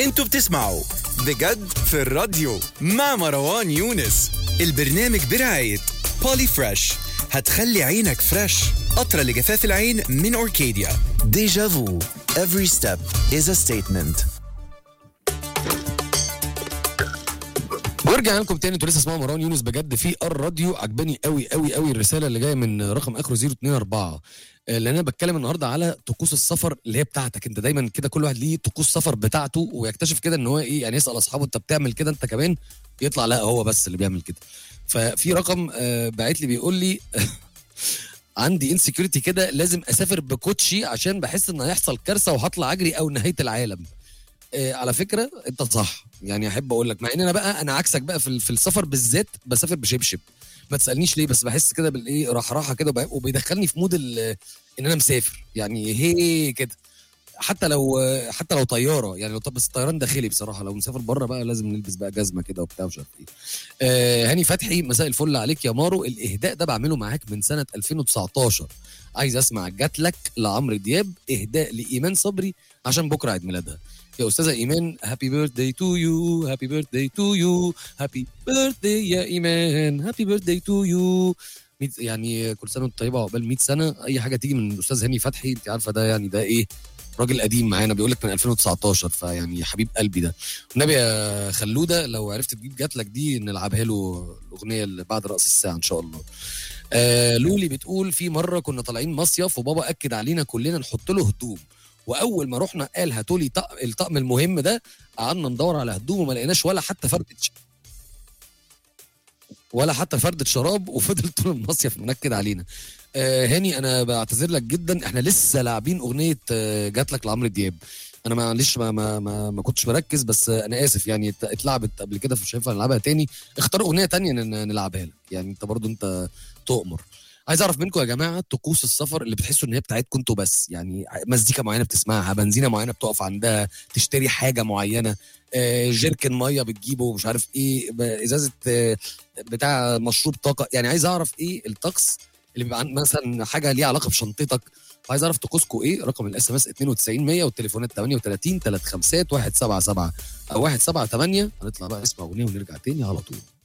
انتوا بتسمعوا بجد في الراديو مع مروان يونس البرنامج برعاية بولي فريش هتخلي عينك فريش قطرة لجفاف العين من أوركيديا Deja vu. Every step is a statement. ورجعنا لكم تاني انتوا لسه اسمعوا مروان يونس بجد في الراديو عجباني قوي قوي قوي الرساله اللي جايه من رقم اخره 024 آه، لان انا بتكلم النهارده على طقوس السفر اللي هي بتاعتك انت دايما كده كل واحد ليه طقوس سفر بتاعته ويكتشف كده ان هو ايه يعني يسال اصحابه انت بتعمل كده انت كمان يطلع لا هو بس اللي بيعمل كده ففي رقم آه، باعت لي بيقول لي عندي انسكيورتي كده لازم اسافر بكوتشي عشان بحس ان هيحصل كارثه وهطلع اجري او نهايه العالم آه، على فكره انت صح يعني احب اقول لك مع ان انا بقى انا عكسك بقى في, ال- في السفر بالذات بسافر بشبشب ما تسالنيش ليه بس بحس كده بالايه راح راحه كده وب- وبيدخلني في مود ال- ان انا مسافر يعني هي كده حتى لو حتى لو طياره يعني لو طب بس طيران داخلي بصراحه لو مسافر بره بقى لازم نلبس بقى جزمه كده وبتاع ومش عارف ايه آه هاني فتحي مساء الفل عليك يا مارو الاهداء ده بعمله معاك من سنه 2019 عايز اسمع جات لك لعمرو دياب اهداء لايمان صبري عشان بكره عيد ميلادها يا استاذه ايمان هابي بيرثداي تو يو هابي بيرثداي تو يو هابي بيرثداي يا ايمان هابي بيرثداي تو يو يعني كل سنه وانت طيبه عقبال 100 سنه اي حاجه تيجي من الاستاذ هاني فتحي انت عارفه ده يعني ده ايه راجل قديم معانا بيقول لك من 2019 فيعني حبيب قلبي ده النبي يا خلوده لو عرفت تجيب جات لك دي نلعبها له الاغنيه اللي بعد راس الساعه ان شاء الله آه لولي بتقول في مره كنا طالعين مصيف وبابا اكد علينا كلنا نحط له هدوم واول ما رحنا قال هاتوا لي طق- الطقم المهم ده قعدنا ندور على هدوم وما لقيناش ولا حتى فردة ش- ولا حتى فردة شراب وفضل طول المصيف منكد علينا آه هاني انا بعتذر لك جدا احنا لسه لاعبين اغنيه آه جات لك لعمرو دياب انا معلش ما ما ما, ما كنتش مركز بس آه انا اسف يعني ات- اتلعبت قبل كده فمش هينفع نلعبها تاني اختار اغنيه تانية ن- نلعبها لك يعني انت برضو انت تؤمر عايز اعرف منكم يا جماعه طقوس السفر اللي بتحسوا ان هي بتاعتكم انتوا بس يعني مزيكا معينه بتسمعها بنزينه معينه بتقف عندها تشتري حاجه معينه آه، جيركن ميه بتجيبه مش عارف ايه ب- ازازه آه، بتاع مشروب طاقه يعني عايز اعرف ايه الطقس اللي بيبقى عن- مثلا حاجه ليها علاقه بشنطتك عايز اعرف طقوسكم ايه رقم الاس ام اس 92 100 والتليفونات 38 35 177 او 178 هنطلع بقى نسمع اغنيه ونرجع تاني على طول